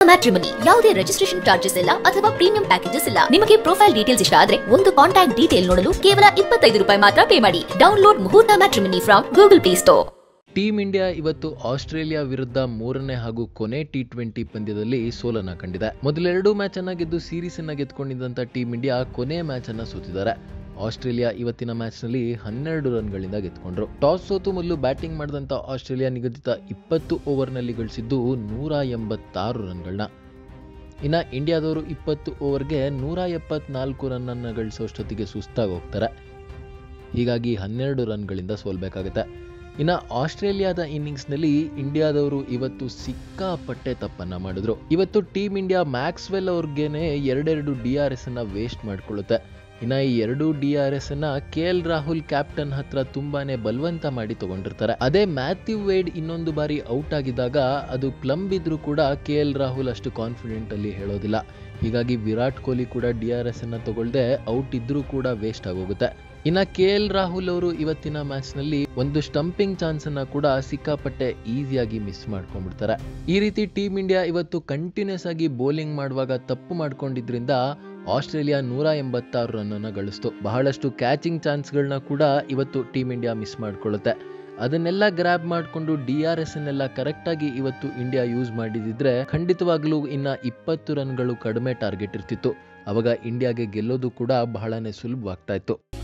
matrimony ಯಾವುದೇ registration charges ಇಲ್ಲ ಅಥವಾ ಪ್ರೀಮಿಯಂ ಪ್ಯಾಕೇಜಸ್ ಇಲ್ಲ ನಿಮಗೆ ಪ್ರೊಫೈಲ್ ಡೀಟೇಲ್ಸ್ ಇಷ್ಟ ಆದ್ರೆ ಒಂದು ಕಾಂಟ್ಯಾಕ್ಟ್ ಡೀಟೇಲ್ ನೋಡಲು ಕೇವಲ ಇಪ್ಪತ್ತೈದು ರೂಪಾಯಿ ಮಾತ್ರ ಪೇ ಮಾಡಿ download Muhurtha matrimony from Google play store team India ಇವತ್ತು ಆಸ್ಟ್ರೇಲಿಯಾ ವಿರುದ್ಧ ಮೂರನೇ ಹಾಗೂ ಕೊನೆ ಟಿ ಟ್ವೆಂಟಿ ಪಂದ್ಯದಲ್ಲಿ ಸೋಲನ್ನ ಕಂಡಿದೆ ಮೊದಲೆರಡು ಮ್ಯಾಚ್ ಅನ್ನ ಗೆದ್ದು ಸೀರೀಸ್ ಅನ್ನ ಗೆದ್ದುಕೊಂಡಿದ್ದಂತ ಟೀಮ್ ಇಂಡಿಯಾ ಕೊನೆ ಮ್ಯಾಚ್ ಅನ್ನ ಸೋತಿದ್ದಾರೆ ಆಸ್ಟ್ರೇಲಿಯಾ ಇವತ್ತಿನ ಮ್ಯಾಚ್ನಲ್ಲಿ ಹನ್ನೆರಡು ರನ್ಗಳಿಂದ ಗೆದ್ಕೊಂಡ್ರು ಟಾಸ್ ಸೋತು ಮೊದಲು ಬ್ಯಾಟಿಂಗ್ ಮಾಡಿದಂತ ಆಸ್ಟ್ರೇಲಿಯಾ ನಿಗದಿತ ಇಪ್ಪತ್ತು ಓವರ್ನಲ್ಲಿ ಗಳಿಸಿದ್ದು ನೂರ ಎಂಬತ್ತಾರು ರನ್ಗಳನ್ನ ಇನ್ನು ಇಂಡಿಯಾದವರು ಇಪ್ಪತ್ತು ಓವರ್ಗೆ ನೂರ ಎಪ್ಪತ್ನಾಲ್ಕು ರನ್ನನ್ನು ಗಳಿಸೋಷ್ಟೊತ್ತಿಗೆ ಸುಸ್ತಾಗಿ ಹೋಗ್ತಾರೆ ಹೀಗಾಗಿ ಹನ್ನೆರಡು ರನ್ಗಳಿಂದ ಸೋಲ್ಬೇಕಾಗುತ್ತೆ ಇನ್ನು ಆಸ್ಟ್ರೇಲಿಯಾದ ಇನ್ನಿಂಗ್ಸ್ನಲ್ಲಿ ಇಂಡಿಯಾದವರು ಇವತ್ತು ಸಿಕ್ಕಾಪಟ್ಟೆ ತಪ್ಪನ್ನ ಮಾಡಿದ್ರು ಇವತ್ತು ಟೀಮ್ ಇಂಡಿಯಾ ಮ್ಯಾಕ್ಸ್ವೆಲ್ ಅವ್ರಿಗೇನೆ ಎರಡೆರಡು ಡಿ ಆರ್ ಎಸ್ ಅನ್ನ ವೇಸ್ಟ್ ಮಾಡ್ಕೊಳ್ಳುತ್ತೆ ಇನ್ನ ಈ ಎರಡು ಡಿ ಆರ್ ಎಸ್ ಅನ್ನ ಕೆ ಎಲ್ ರಾಹುಲ್ ಕ್ಯಾಪ್ಟನ್ ಹತ್ರ ತುಂಬಾನೇ ಬಲವಂತ ಮಾಡಿ ತಗೊಂಡಿರ್ತಾರೆ ಅದೇ ಮ್ಯಾಥ್ಯೂ ವೇಡ್ ಇನ್ನೊಂದು ಬಾರಿ ಔಟ್ ಆಗಿದ್ದಾಗ ಅದು ಪ್ಲಂಬ್ ಇದ್ರೂ ಕೂಡ ಕೆ ಎಲ್ ರಾಹುಲ್ ಅಷ್ಟು ಕಾನ್ಫಿಡೆಂಟ್ ಅಲ್ಲಿ ಹೇಳೋದಿಲ್ಲ ಹೀಗಾಗಿ ವಿರಾಟ್ ಕೊಹ್ಲಿ ಕೂಡ ಡಿ ಆರ್ ಎಸ್ ಅನ್ನ ತಗೊಳ್ದೆ ಔಟ್ ಇದ್ರೂ ಕೂಡ ವೇಸ್ಟ್ ಆಗೋಗುತ್ತೆ ಇನ್ನ ಕೆ ಎಲ್ ರಾಹುಲ್ ಅವರು ಇವತ್ತಿನ ಮ್ಯಾಚ್ ನಲ್ಲಿ ಒಂದು ಸ್ಟಂಪಿಂಗ್ ಚಾನ್ಸ್ ಅನ್ನ ಕೂಡ ಸಿಕ್ಕಾಪಟ್ಟೆ ಈಸಿಯಾಗಿ ಮಿಸ್ ಮಾಡ್ಕೊಂಡ್ಬಿಡ್ತಾರೆ ಈ ರೀತಿ ಟೀಮ್ ಇಂಡಿಯಾ ಇವತ್ತು ಕಂಟಿನ್ಯೂಸ್ ಆಗಿ ಬೌಲಿಂಗ್ ಮಾಡುವಾಗ ತಪ್ಪು ಮಾಡ್ಕೊಂಡಿದ್ರಿಂದ ಆಸ್ಟ್ರೇಲಿಯಾ ನೂರ ಎಂಬತ್ತಾರು ರನ್ ಅನ್ನ ಗಳಿಸ್ತು ಬಹಳಷ್ಟು ಕ್ಯಾಚಿಂಗ್ ಚಾನ್ಸ್ಗಳನ್ನ ಕೂಡ ಇವತ್ತು ಟೀಮ್ ಇಂಡಿಯಾ ಮಿಸ್ ಮಾಡ್ಕೊಳ್ಳುತ್ತೆ ಅದನ್ನೆಲ್ಲ ಗ್ರ್ಯಾಬ್ ಮಾಡಿಕೊಂಡು ಡಿ ಆರ್ ಎಸ್ ಅನ್ನೆಲ್ಲ ಕರೆಕ್ಟಾಗಿ ಇವತ್ತು ಇಂಡಿಯಾ ಯೂಸ್ ಮಾಡಿದಿದ್ರೆ ಖಂಡಿತವಾಗ್ಲೂ ಇನ್ನ ಇಪ್ಪತ್ತು ರನ್ಗಳು ಕಡಿಮೆ ಟಾರ್ಗೆಟ್ ಇರ್ತಿತ್ತು ಅವಾಗ ಇಂಡಿಯಾಗೆ ಗೆಲ್ಲೋದು ಕೂಡ ಬಹಳನೇ ಸುಲಭವಾಗ್ತಾ ಇತ್ತು